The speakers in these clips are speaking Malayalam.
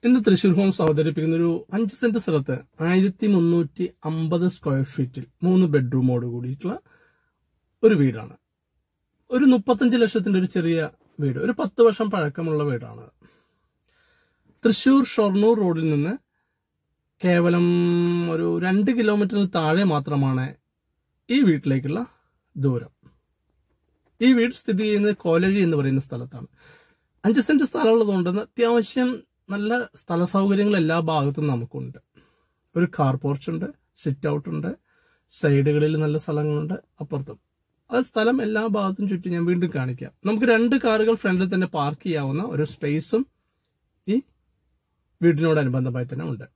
ഇന്ന് തൃശൂർ ഹോംസ് അവതരിപ്പിക്കുന്ന ഒരു അഞ്ച് സെന്റ് സ്ഥലത്ത് ആയിരത്തി മുന്നൂറ്റി അമ്പത് സ്ക്വയർ ഫീറ്റിൽ മൂന്ന് ബെഡ്റൂമോട് കൂടിയിട്ടുള്ള ഒരു വീടാണ് ഒരു മുപ്പത്തഞ്ച് ലക്ഷത്തിന്റെ ഒരു ചെറിയ വീട് ഒരു പത്ത് വർഷം പഴക്കമുള്ള വീടാണ് തൃശൂർ ഷൊർണൂർ റോഡിൽ നിന്ന് കേവലം ഒരു രണ്ട് കിലോമീറ്ററിന് താഴെ മാത്രമാണ് ഈ വീട്ടിലേക്കുള്ള ദൂരം ഈ വീട് സ്ഥിതി ചെയ്യുന്നത് കോലഴി എന്ന് പറയുന്ന സ്ഥലത്താണ് അഞ്ച് സെന്റ് സ്ഥലമുള്ളതുകൊണ്ട് അത്യാവശ്യം നല്ല സ്ഥല സൗകര്യങ്ങൾ എല്ലാ ഭാഗത്തും നമുക്കുണ്ട് ഒരു കാർ പോർച്ച് ഉണ്ട് സിറ്റ് ഔട്ട് ഉണ്ട് സൈഡുകളിൽ നല്ല സ്ഥലങ്ങളുണ്ട് അപ്പുറത്തും അത് സ്ഥലം എല്ലാ ഭാഗത്തും ചുറ്റി ഞാൻ വീണ്ടും കാണിക്കാം നമുക്ക് രണ്ട് കാറുകൾ ഫ്രണ്ടിൽ തന്നെ പാർക്ക് ചെയ്യാവുന്ന ഒരു സ്പേസും ഈ വീടിനോടനുബന്ധമായി തന്നെ ഉണ്ട്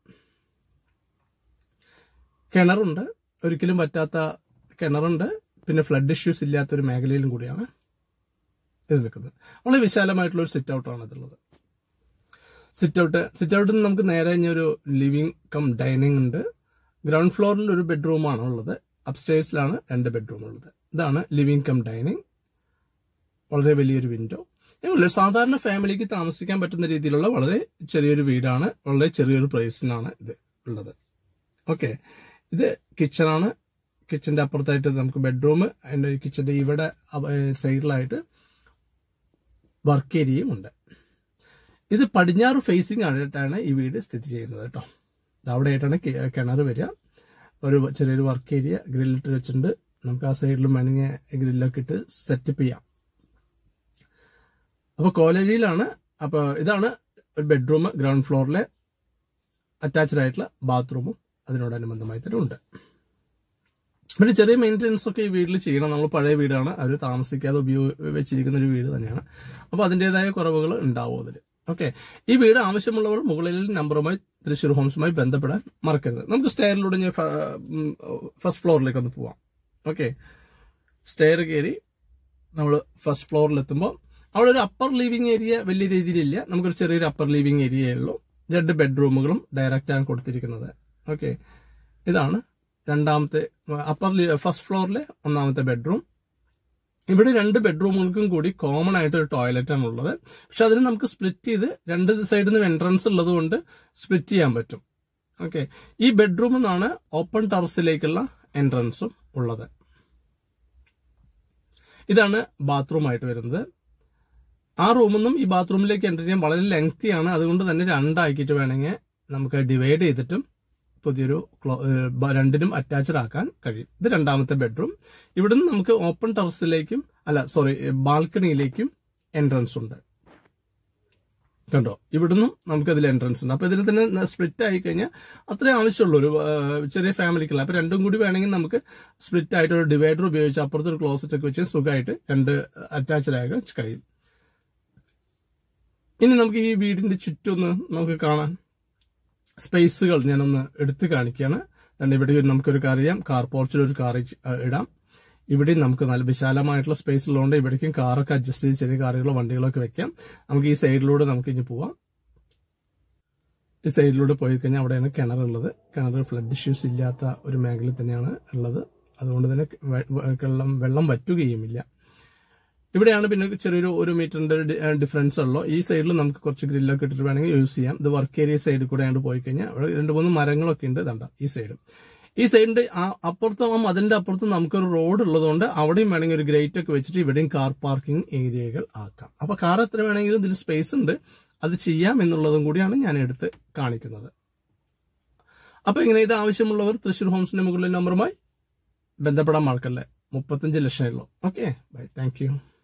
കിണറുണ്ട് ഒരിക്കലും പറ്റാത്ത കിണറുണ്ട് പിന്നെ ഫ്ലഡ് ഇഷ്യൂസ് ഇല്ലാത്ത ഒരു മേഖലയിലും കൂടിയാണ് ഇത് നിൽക്കുന്നത് വളരെ വിശാലമായിട്ടുള്ള ഒരു സിറ്റ് ഔട്ടാണ് ഇതുള്ളത് സിറ്റ് ഔട്ട് സിറ്റ് ഔട്ടിൽ നിന്ന് നമുക്ക് നേരെ കഴിഞ്ഞ ഒരു ലിവിംഗ് കം ഡൈനിങ് ഉണ്ട് ഗ്രൗണ്ട് ഫ്ലോറിൽ ഒരു ബെഡ്റൂമാണ് ഉള്ളത് അപ്സ്റ്റേഴ്സിലാണ് രണ്ട് ബെഡ്റൂം ഉള്ളത് ഇതാണ് ലിവിംഗ് കം ഡൈനിങ് വളരെ വലിയൊരു വിൻഡോ ഇങ്ങനെയുള്ള സാധാരണ ഫാമിലിക്ക് താമസിക്കാൻ പറ്റുന്ന രീതിയിലുള്ള വളരെ ചെറിയൊരു വീടാണ് വളരെ ചെറിയൊരു പ്രൈസിനാണ് ഇത് ഉള്ളത് ഓക്കെ ഇത് കിച്ചണാണ് കിച്ചന്റെ അപ്പുറത്തായിട്ട് നമുക്ക് ബെഡ്റൂം അതിന്റെ കിച്ചന്റെ ഇവിടെ സൈഡിലായിട്ട് വർക്ക് ഏരിയയും ഉണ്ട് ഇത് പടിഞ്ഞാറ് ഫേസിംഗ് ആയിട്ടാണ് ഈ വീട് സ്ഥിതി ചെയ്യുന്നത് കേട്ടോ അവിടെ ആയിട്ടാണ് കിണർ വരിക ഒരു ചെറിയൊരു വർക്ക് ഏരിയ ഗ്രില്ലിട്ട് വെച്ചിട്ടുണ്ട് നമുക്ക് ആ സൈഡിലും വേണമെങ്കിൽ ഗ്രില്ലൊക്കെ ഇട്ട് സെറ്റപ്പ് ചെയ്യാം അപ്പോൾ കോലേജിലാണ് അപ്പോൾ ഇതാണ് ഒരു ബെഡ്റൂം ഗ്രൗണ്ട് ഫ്ലോറിലെ അറ്റാച്ച്ഡ് ആയിട്ടുള്ള ബാത്റൂമും അതിനോടനുബന്ധമായി തന്നെ ഉണ്ട് പിന്നെ ചെറിയ മെയിൻ്റനൻസ് ഒക്കെ ഈ വീട്ടിൽ ചെയ്യണം നമ്മൾ പഴയ വീടാണ് അവർ താമസിക്കാതെ ഉപയോഗ വെച്ചിരിക്കുന്ന ഒരു വീട് തന്നെയാണ് അപ്പോൾ അതിൻ്റെതായ കുറവുകൾ ഉണ്ടാവും അതിൽ ഓക്കെ ഈ വീട് ആവശ്യമുള്ളവർ മുകളിൽ നമ്പറുമായി തൃശ്ശൂർ ഹോംസുമായി ബന്ധപ്പെടാൻ മറക്കരുത് നമുക്ക് സ്റ്റെയറിലൂടെ ഞാൻ ഫസ്റ്റ് ഫ്ലോറിലേക്ക് ഒന്ന് പോവാം ഓക്കെ സ്റ്റെയർ കയറി നമ്മൾ ഫസ്റ്റ് ഫ്ലോറിലെത്തുമ്പോൾ അവിടെ ഒരു അപ്പർ ലിവിംഗ് ഏരിയ വലിയ രീതിയിലില്ല നമുക്കൊരു ചെറിയൊരു അപ്പർ ലിവിംഗ് ഏരിയയേ ഉള്ളൂ രണ്ട് ബെഡ്റൂമുകളും ഡയറക്റ്റ് ആണ് കൊടുത്തിരിക്കുന്നത് ഓക്കെ ഇതാണ് രണ്ടാമത്തെ അപ്പർ ഫസ്റ്റ് ഫ്ലോറിലെ ഒന്നാമത്തെ ബെഡ്റൂം ഇവിടെ രണ്ട് ബെഡ്റൂമുകൾക്കും കൂടി കോമൺ ആയിട്ട് ഒരു ടോയ്ലറ്റ് ആണ് ഉള്ളത് പക്ഷെ അതിന് നമുക്ക് സ്പ്ലിറ്റ് ചെയ്ത് രണ്ട് സൈഡിൽ നിന്ന് എൻട്രൻസ് ഉള്ളത് കൊണ്ട് സ്പ്ലിറ്റ് ചെയ്യാൻ പറ്റും ഓക്കെ ഈ ബെഡ്റൂമിൽ നിന്നാണ് ഓപ്പൺ ടെറസിലേക്കുള്ള എൻട്രൻസും ഉള്ളത് ഇതാണ് ബാത്റൂം ആയിട്ട് വരുന്നത് ആ റൂമിൽ നിന്നും ഈ ബാത്റൂമിലേക്ക് എൻ്റർ ചെയ്യാൻ വളരെ ലെങ്തി ആണ് അതുകൊണ്ട് തന്നെ രണ്ടാക്കിയിട്ട് വേണമെങ്കിൽ നമുക്ക് ഡിവൈഡ് ചെയ്തിട്ടും പുതിയൊരു രണ്ടിനും അറ്റാച്ച്ഡ് ആക്കാൻ കഴിയും ഇത് രണ്ടാമത്തെ ബെഡ്റൂം ഇവിടുന്ന് നമുക്ക് ഓപ്പൺ ടെറസിലേക്കും അല്ല സോറി ബാൽക്കണിയിലേക്കും എൻട്രൻസ് ഉണ്ട് കണ്ടോ ഇവിടുന്നും നമുക്ക് അതിൽ എൻട്രൻസ് ഉണ്ട് അപ്പൊ ഇതിൽ തന്നെ സ്പ്ലിറ്റ് ആയി കഴിഞ്ഞാൽ അത്രേ ആവശ്യമുള്ളൂ ഒരു ചെറിയ ഫാമിലിക്കുള്ള അപ്പൊ രണ്ടും കൂടി വേണമെങ്കിൽ നമുക്ക് സ്പ്ലിറ്റ് ആയിട്ട് ഒരു ഡിവൈഡർ ഉപയോഗിച്ച് അപ്പുറത്ത് ഒരു ക്ലോസറ്റ് ഒക്കെ വെച്ച് സുഖമായിട്ട് രണ്ട് അറ്റാച്ച്ഡ് ആകാൻ കഴിയും ഇനി നമുക്ക് ഈ വീടിന്റെ ചുറ്റൊന്ന് നമുക്ക് കാണാൻ സ്പേസുകൾ ഞാനൊന്ന് എടുത്തു കാണിക്കുകയാണ് രണ്ട് ഇവിടെ നമുക്കൊരു കാർ ചെയ്യാം കാർ പോർച്ചിൽ ഒരു കാർ ഇടാം ഇവിടെയും നമുക്ക് നല്ല വിശാലമായിട്ടുള്ള സ്പേസ് ഉള്ളതുകൊണ്ട് ഇവിടേക്കും കാറൊക്കെ അഡ്ജസ്റ്റ് ചെയ്ത് ചെറിയ കാറുകളോ വണ്ടികളൊക്കെ വെക്കാം നമുക്ക് ഈ സൈഡിലൂടെ നമുക്ക് ഇനി പോവാം ഈ സൈഡിലൂടെ പോയി കഴിഞ്ഞാൽ അവിടെയാണ് കിണറുള്ളത് കിണർ ഫ്ലഡ് ഇഷ്യൂസ് ഇല്ലാത്ത ഒരു മേഖല തന്നെയാണ് ഉള്ളത് അതുകൊണ്ട് തന്നെ വെള്ളം വെള്ളം വറ്റുകയുമില്ല ഇവിടെയാണ് പിന്നെ ചെറിയൊരു ഒരു മീറ്ററിന്റെ ഡിഫറൻസ് ഉള്ളൂ ഈ സൈഡിൽ നമുക്ക് കുറച്ച് ഗ്രില്ലൊക്കെ ഇട്ടിട്ട് വേണമെങ്കിൽ യൂസ് ചെയ്യാം ഇത് വർക്ക് ഏരിയ സൈഡിൽ കൂടെ ആണ്ട് പോയി കഴിഞ്ഞാൽ അവിടെ രണ്ട് മൂന്ന് മരങ്ങളൊക്കെ ഉണ്ട് ഇതണ്ട ഈ സൈഡ് ഈ സൈഡിന്റെ അപ്പുറത്തും ആ മതിലിന്റെ അപ്പുറത്തും നമുക്കൊരു റോഡ് ഉള്ളതുകൊണ്ട് അവിടെയും വേണമെങ്കിൽ ഒരു ഗ്രേറ്റ് ഒക്കെ വെച്ചിട്ട് ഇവിടെയും കാർ പാർക്കിംഗ് ഏരിയകൾ ആക്കാം അപ്പൊ കാർ എത്ര വേണമെങ്കിലും ഇതിൽ സ്പേസ് ഉണ്ട് അത് ചെയ്യാം എന്നുള്ളതും കൂടിയാണ് ഞാൻ എടുത്ത് കാണിക്കുന്നത് അപ്പൊ ഇങ്ങനെ ഇത് ആവശ്യമുള്ളവർ തൃശ്ശൂർ ഹോംസിന്റെ മുകളിലെ നമ്പറുമായി ബന്ധപ്പെടാൻ മറക്കല്ലേ മുപ്പത്തഞ്ച് ലക്ഷം ഉള്ളൂ ഓക്കെ ബൈ താങ്ക് യു